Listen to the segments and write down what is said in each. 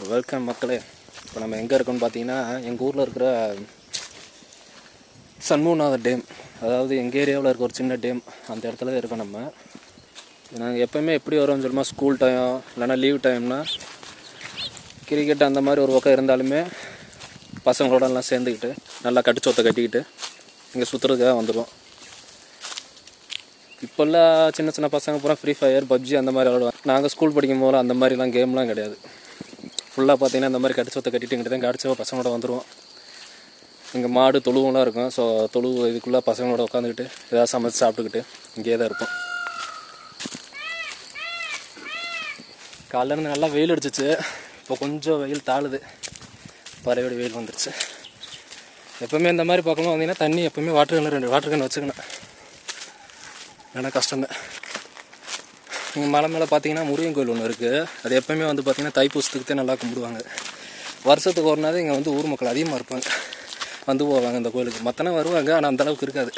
welcome மக்களே இப்போ நம்ம எங்கே இருக்கோம்னு பார்த்தீங்கன்னா எங்கள் ஊரில் இருக்கிற சண்முகநாதர் டேம் அதாவது எங்கள் ஏரியாவில் இருக்க ஒரு சின்ன டேம் அந்த இடத்துல தான் இருக்கோம் நம்ம நாங்கள் எப்போயுமே எப்படி வரோம்னு சொல்லுமா ஸ்கூல் டைம் இல்லைன்னா லீவ் டைம்னா கிரிக்கெட் அந்த மாதிரி ஒரு பக்கம் இருந்தாலுமே பசங்களோட எல்லாம் சேர்ந்துக்கிட்டு நல்லா கட்டுச்சொத்தை கட்டிக்கிட்டு இங்கே சுற்றுறதுக்காக வந்துடுவோம் இப்போல்லாம் சின்ன சின்ன பசங்க பூரா ஃப்ரீ ஃபயர் பப்ஜி அந்த மாதிரி விளாடுவாங்க நாங்கள் ஸ்கூல் படிக்கும் போது அந்த மாதிரிலாம் கேம்லாம் கிடையாது ஃபுல்லாக பார்த்தீங்கன்னா இந்த மாதிரி கடிச்சொத்தை கட்டிட்டு இங்கிட்டு தான் கடிச்சவ பசங்களோட வந்துடுவோம் இங்கே மாடு தொழுவெல்லாம் இருக்கும் ஸோ தொழு இதுக்குள்ளே பசங்களோட உட்காந்துக்கிட்டு ஏதாவது சமைச்சு சாப்பிட்டுக்கிட்டு இங்கேயே தான் இருப்போம் காலைல இருந்து நல்லா வெயில் அடிச்சிச்சு இப்போ கொஞ்சம் வெயில் தாழுது பறவையோட வெயில் வந்துருச்சு எப்போவுமே இந்த மாதிரி பக்கமாக வந்தீங்கன்னா தண்ணி எப்போவுமே வாட்டர் கேனில் ரெண்டு வாட்டர் கேன் வச்சுக்கணும் ஏன்னா கஷ்டம்தான் இங்கே மலை மேலே பார்த்தீங்கன்னா முருகன் கோயில் ஒன்று இருக்குது அது எப்போயுமே வந்து பார்த்தீங்கன்னா தைப்பூசத்துக்கு தான் நல்லா கும்பிடுவாங்க வருஷத்துக்கு ஒரு நாள் இங்கே வந்து ஊர் மக்கள் அதிகமாக இருப்பாங்க வந்து போவாங்க இந்த கோயிலுக்கு மற்றனா வருவாங்க ஆனால் அந்த அளவுக்கு இருக்காது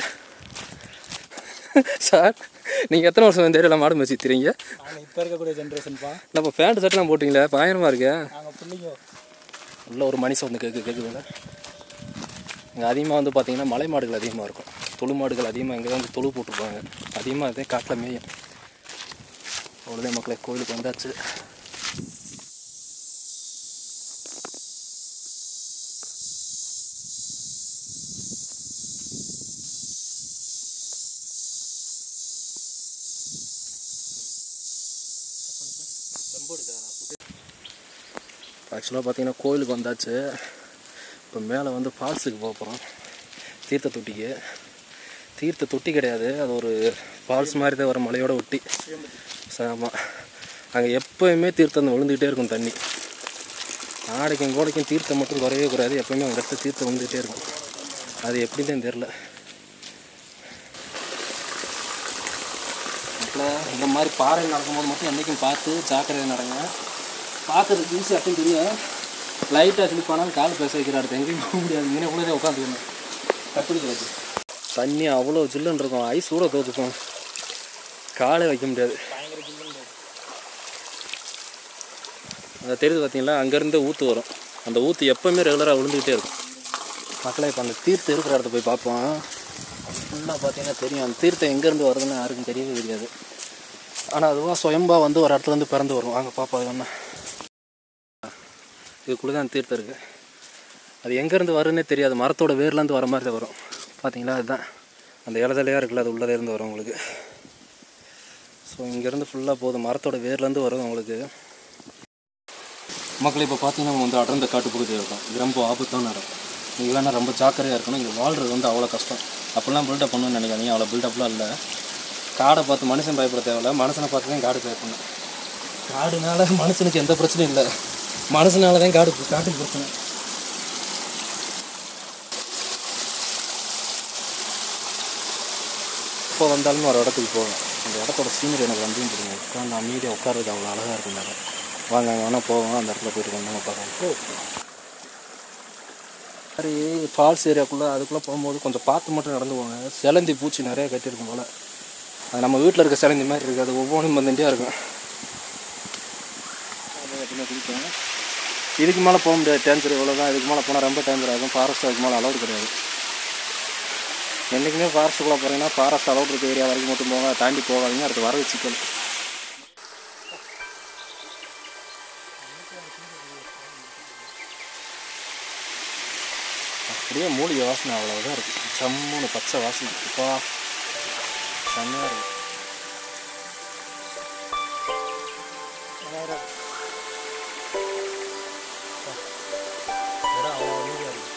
சார் நீங்கள் எத்தனை வருஷம் இந்த ஏரியாவில் மாடு மேய்ச்சி தெரியுங்க நாங்கள் இப்போ இருக்கக்கூடிய ஜென்ரேஷன்ப்பா நம்ம பேண்ட் ஷர்ட்லாம் போட்டிங்களே பயங்கரமாக இருக்கே நாங்கள் பிள்ளைங்க உள்ள ஒரு மனுஷன் வந்து கேட்கு கேட்குதுல்ல இங்கே அதிகமாக வந்து பார்த்தீங்கன்னா மலை மாடுகள் அதிகமாக இருக்கும் தொழு மாடுகள் அதிகமாக இங்கே தான் வந்து தொழு போட்டிருப்பாங்க அதிகமாக அதே காட்டில் மேயும் அவ்வளோதான் மக்களே கோயிலுக்கு வந்தாச்சு ஆக்சுவலாக பார்த்தீங்கன்னா கோயிலுக்கு வந்தாச்சு இப்போ மேலே வந்து ஃபால்ஸுக்கு போக போகிறோம் தீர்த்த தொட்டிக்கு தீர்த்த தொட்டி கிடையாது அது ஒரு ஃபால்ஸ் மாதிரி தான் வர மலையோட ஒட்டி ஆமாம் அங்கே எப்போயுமே தீர்த்தம் விழுந்துக்கிட்டே இருக்கும் தண்ணி ஆடைக்கும் கோடைக்கும் தீர்த்தம் மட்டும் குறையவே கூடாது எப்போயுமே அங்கே இடத்துல தீர்த்தம் விழுந்துகிட்டே இருக்கும் அது எப்படி தான் தெரில இந்த மாதிரி பாறை நடக்கும்போது மட்டும் என்றைக்கும் பார்த்து ஜாக்கிரதை நடங்க பார்க்கறதுக்கு ஈஸி அப்படின்னு தெரியும் லைட்டாக ஸ்லிப் ஆனாலும் கால் பேச வைக்கிற அடுத்து எங்கேயும் போக முடியாது இங்கே உள்ளதே உட்காந்துக்கணும் கப்பிடிக்கிறது தண்ணி அவ்வளோ ஜில்லுன்னு இருக்கும் ஐஸ் கூட தோத்துக்கும் காலே வைக்க முடியாது பயங்கர ஜில்லுன்னு அந்த தெரியுது பார்த்தீங்களா அங்கேருந்து ஊற்று வரும் அந்த ஊற்று எப்போவுமே ரெகுலராக விழுந்துக்கிட்டே இருக்கும் மக்களே இப்போ அந்த தீர்த்தம் இருக்கிற இடத்த போய் பார்ப்போம் ஃபுல்லாக பார்த்தீங்கன்னா தெரியும் அந்த தீர்த்தம் எங்கேருந்து வருதுன்னு யாருக்கும் தெரியவே தெரியாது ஆனால் அதுவாக சுயம்பா வந்து ஒரு இடத்துல இருந்து பிறந்து வரும் வாங்க பாப்பா அது வேணா இதுக்குள்ளே தான் தீர்த்தம் இருக்குது அது எங்கேருந்து வருதுன்னே தெரியாது மரத்தோட வேர்லேருந்து வர மாதிரி தான் வரும் பார்த்தீங்களா அதுதான் அந்த இலதலையாக இருக்குல்ல அது உள்ளதே இருந்து வரும் உங்களுக்கு ஸோ இங்கேருந்து ஃபுல்லாக போதும் மரத்தோட வேர்லேருந்து வரும் உங்களுக்கு மக்கள் இப்போ பார்த்தீங்கன்னா நம்ம வந்து அடர்ந்த காட்டு பகுதியில் இருக்கும் இது ரொம்ப ஆபத்தான இடம் இங்கெல்லாம் ரொம்ப ஜாக்கிரதையாக இருக்கணும் இங்கே வாழ்கிறது வந்து அவ்வளோ கஷ்டம் அப்போல்லாம் பில்டப் பண்ணணும்னு நினைக்காதீங்க அவ்வளோ பில்டப்லாம் இல்லை காடை பார்த்து மனுஷன் பயப்பட தேவையில்ல மனுஷனை பார்த்து தான் காடு பயப்படணும் காடுனால மனுஷனுக்கு எந்த பிரச்சனையும் இல்லை மனுஷனால தான் காடு காட்டுக்கு பிரச்சனை இப்போ வந்தாலும் ஒரு இடத்துக்கு போவேன் அந்த இடத்தோட சீனரி எனக்கு ரொம்ப பிடிக்கும் உட்காந்து அமைதியாக உட்கார்றது அவ்வளோ அழகாக இருக்கும் இந்த இடம் வாங்க அங்கே வேணால் போவோம் அந்த இடத்துல போயிட்டு வந்து பார்க்கலாம் சரி ஃபால்ஸ் ஏரியாக்குள்ளே அதுக்குள்ளே போகும்போது கொஞ்சம் பார்த்து மட்டும் நடந்து போங்க சிலந்தி பூச்சி நிறைய கட்டியிருக்கும் போல் அது நம்ம வீட்டில் இருக்க சிலந்தி மாதிரி இருக்குது அது ஒவ்வொன்றும் வந்துட்டே இருக்கும் அது எப்படின்னா குடிப்பேன் இதுக்கு மேலே போக முடியாது டேஞ்சர் இவ்வளோ தான் இதுக்கு மேலே போனால் ரொம்ப டேஞ்சர் ஆகும் ஃபாரஸ்ட் அதுக்கு மேலே அலௌட் கிடையாது என்றைக்குமே ஃபாரஸ்ட்டுக்குள்ளே போகிறீங்கன்னா ஃபாரஸ்ட் அலௌட் இருக்க ஏரியா வரைக்கும் மட்டும் போங்க தாண்டி போகாதீங்க அடுத்து வரது சிக்கல் அப்படியே மூலிகை வாசனை அவ்வளோதான் இருக்குது சம்முன்னு பச்சை வாசனை இப்போ செம்மையாக இருக்கு இடம் அவ்வளோ அமைதியாக இருக்கு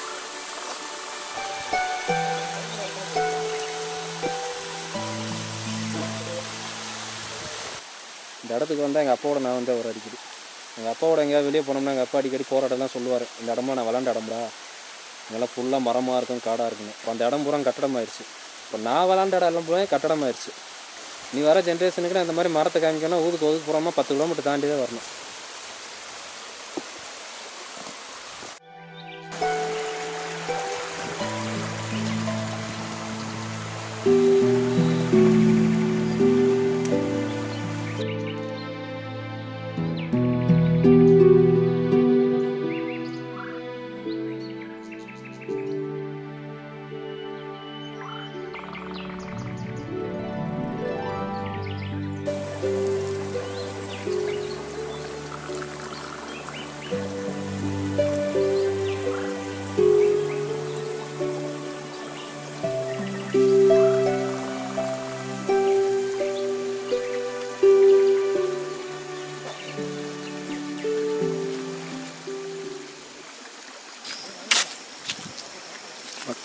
இந்த இடத்துக்கு வந்தால் எங்கள் அப்பாவோட நான் வந்து அவர் அடிக்கடி எங்கள் அப்பாவோட எங்கேயாவது வெளியே போனோம்னா எங்கள் அப்பா அடிக்கடி போகிற இடம்லாம் சொல்லுவார் இந்த இடமா நான் விளாண்ட இடம்டா இங்கெல்லாம் ஃபுல்லாக மரமாக இருக்கும் காடாக இருக்குன்னு இப்போ அந்த இடம் பூரா கட்டடமாயிருச்சு இப்போ நான் விளாண்ட இடம் எல்லாம் பூரா கட்டடமாயிருச்சு நீ வர ஜென்ரேஷனுக்கு இந்த மாதிரி மரத்தை காமிக்கணும் ஊதுக்கு ஒதுக்கு போகாமல் பத்து கிலோமீட்டர் தாண்டி தான் வரணும்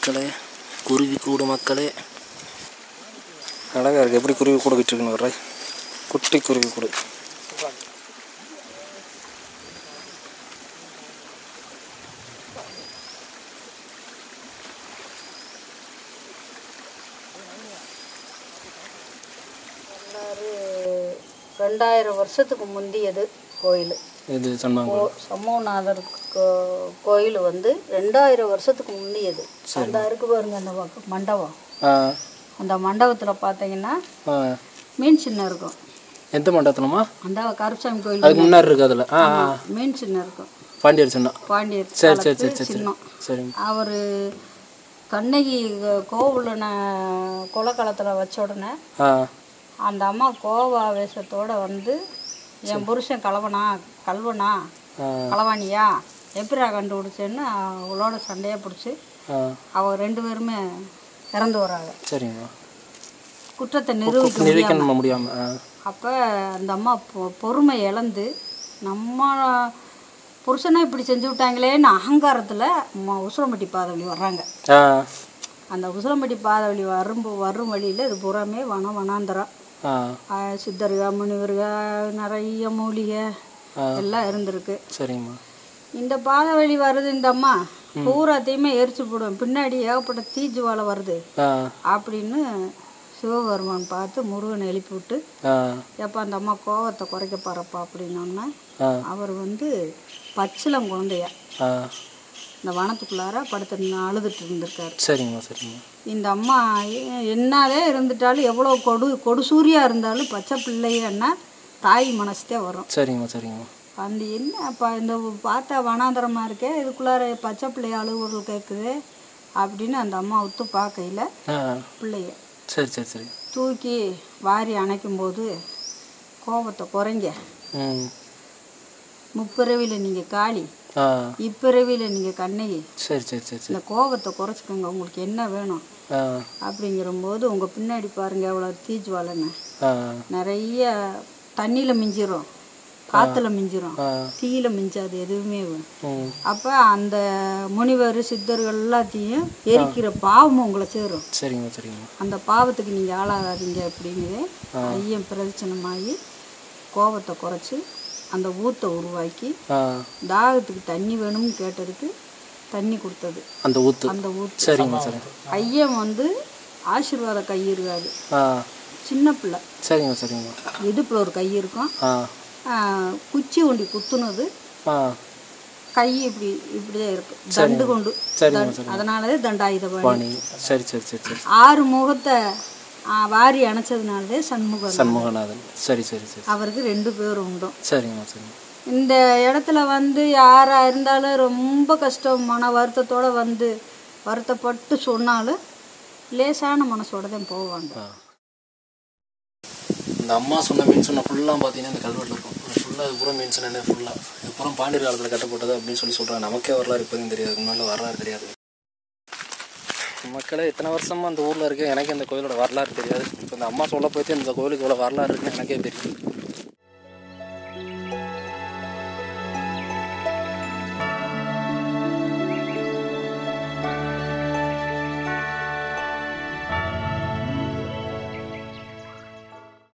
மக்களே குருவி கூடு மக்களே அழகாக இருக்குது எப்படி குருவி கூடு விட்டுருக்குன்னு வர்ற குட்டி குருவி கூடு ரெண்டாயிரம் வருஷத்துக்கு முந்தியது கோயில் இது சன்மாங்க கோ சமூகநாதர் கோ- கோயில் வந்து ரெண்டாயிரம் வருஷத்துக்கு முந்தியது அந்த இருக்கு பாருங்க அந்த பக்கம் மண்டபம் ஆ அந்த மண்டபத்தில் பார்த்தீங்கன்னா ஆ மீன் சின்னம் இருக்கும் எந்த மண்டபத்துலமா அந்த கருப்பசாமி கோயில் அதுக்கு முன்னாடி இருக்கு அதில் ஆ ஆ மீன் சின்னம் இருக்கும் பாண்டியர் சின்ன பாண்டியர் சரி சரி காலத்து சரி சரி சரி சின்னம் சரிங்க அவர் கண்ணகி கோவிலில் கொலக்காலத்தில் வச்ச உடனே ஆ அந்த அம்மா கோபாவேசத்தோட வந்து என் புருஷன் கலவனா கல்வனா ஆ களவாணியா எப்படிடா கண்டுபிடிச்சேன்னு அவளோட சண்டையை பிடிச்சி ஆ அவங்க ரெண்டு பேருமே இறந்து வராங்க சரிங்கம்மா குற்றத்தை நிரூபிக்க முடியாம நிரூபிக்க முடியாமல் ஆ அப்போ அந்த அம்மா பொ- பொறுமை இழந்து நம்ம புருஷனை இப்படி செஞ்சு விட்டாங்களேன்னு அகங்காரத்தில் உசுரம்பட்டி பாதவழி வர்றாங்க ஆ அந்த உசுரம்பட்டி பாதவழி வரும் வரும் வழியில் இது புறமே வனம் வனாந்தரம் ஆ ஆஹ் சித்தருக முனிவருக நிறைய மூலிகை எல்லாம் இருந்திருக்கு சரிங்கம்மா இந்த பாதை வழி வருது இந்த அம்மா பூராத்தையுமே எரிச்சு போடும் பின்னாடி ஏகப்பட்ட தீஜுவாலை வருது ஆ அப்படின்னு சிவபெருமான் பார்த்து முருகனை எழுப்பி விட்டு ஆ எப்போ அந்த அம்மா கோவத்தை குறைக்க பாருப்பா அப்படின்னோடனே ஆ அவர் வந்து பச்சிலம் குழந்தைய ஆ இந்த வனத்துக்குள்ளார படுத்து அழுதுட்டு இருந்திருக்காரு சரிங்கம்மா சரிங்கம்மா இந்த அம்மா எ- என்னவே இருந்துட்டாலும் எவ்வளோ கொடு கொடுசூரியா இருந்தாலும் பச்சை பிள்ளைன்னா தாய் மனசுதே வரும் சரிங்கம்மா சரிங்கம்மா அந்த என்ன அப்போ இந்த பார்த்தா வனாந்தரமாக இருக்கே இதுக்குள்ளார பச்சை பிள்ளை அழுகுறல் கேட்குது அப்படின்னு அந்த அம்மா உத்து பார்க்கையில் ஆ பிள்ளைய சரி சரி சரி தூக்கி வாரி அணைக்கும் போது கோபத்தை குறைங்க ம் முப்பிறவியில் நீங்கள் காளி ஆ இப்பிறவியில் நீங்கள் கண்ணகி சரி சரி சரி சரி இந்த கோபத்தை குறைச்சிக்கோங்க உங்களுக்கு என்ன வேணும் ஆ அப்படிங்கிறம்போது உங்கள் பின்னாடி பாருங்கள் எவ்வளோ தீஜ்வாலைன்னு ஆ நிறைய தண்ணியில் மிஞ்சிரும் காற்றுல மிஞ்சிரும் ஆ தீயில மிஞ்சாது எதுவுமே ம் அப்போ அந்த முனிவர் சித்தர்கள் எல்லாத்தையும் எரிக்கிற பாவமும் உங்களை சேரும் சரிங்கம்மா சரிங்கம்மா அந்த பாவத்துக்கு நீங்கள் ஆளாகாதீங்க அப்படிங்கிறது ஐயம் பிரதட்சணமாகி கோபத்தை குறைச்சி அந்த ஊத்தை உருவாக்கி ஆ தாகத்துக்கு தண்ணி வேணும்னு கேட்டதுக்கு தண்ணி கொடுத்தது அந்த ஊத்து அந்த ஊத்து சரிங்கம்மா சரி ஐயம் வந்து ஆசீர்வாத கை இருக்காது ஆ சின்ன பிள்ளை சரிங்கம்மா சரிங்கம்மா இடுப்பில் ஒரு கை இருக்கும் ஆ ஆ, குச்சி ஒண்டி குத்துனது ஆ கை இப்படி இப்படிதான் இருக்கு தண்டு கொண்டு சரிங்கம்மா சரிங்க அதனாலதே தண்டாயுத பாணி பாணி சரி சரி சரி சரி ஆறு முகத்தை ஆ, வாரி அணைச்சதுனாலதே சண்முகம் சண்முகநாதன் சரி சரி சரி அவருக்கு ரெண்டு பேரும் உண்டும் சரிங்கம்மா சரிங்க இந்த இடத்துல வந்து யாரா இருந்தாலும் ரொம்ப கஷ்டம் மன வருத்தத்தோட வந்து வருத்தப்பட்டு சொன்னாலும் லேசான மனசோட தான் போவாங்க ஆ இந்த அம்மா சொன்ன மீன் சொன்ன ஃபுல்லாக பார்த்தீங்கன்னா இந்த கல்வெட்டில் இருக்கும் ஃபுல்லாக இது பூரா மீன் சொன்ன ஃபுல்லாக இது பூரா பாண்டியர் காலத்தில் கட்டப்பட்டது அப்படின்னு சொல்லி சொல்கிறாங்க நமக்கே வரலாறு இப்போதையும் தெரியாது முன்னாடி வரலாறு தெரியாது மக்களே இத்தனை வருஷமா அந்த ஊரில் இருக்க எனக்கு இந்த கோயிலோட வரலாறு தெரியாது இப்போ இந்த அம்மா சொல்ல போயிட்டு இந்த கோயிலுக்கு இவ்வளோ வரலாறு இருக்குன்னு எனக்கே தெரியும்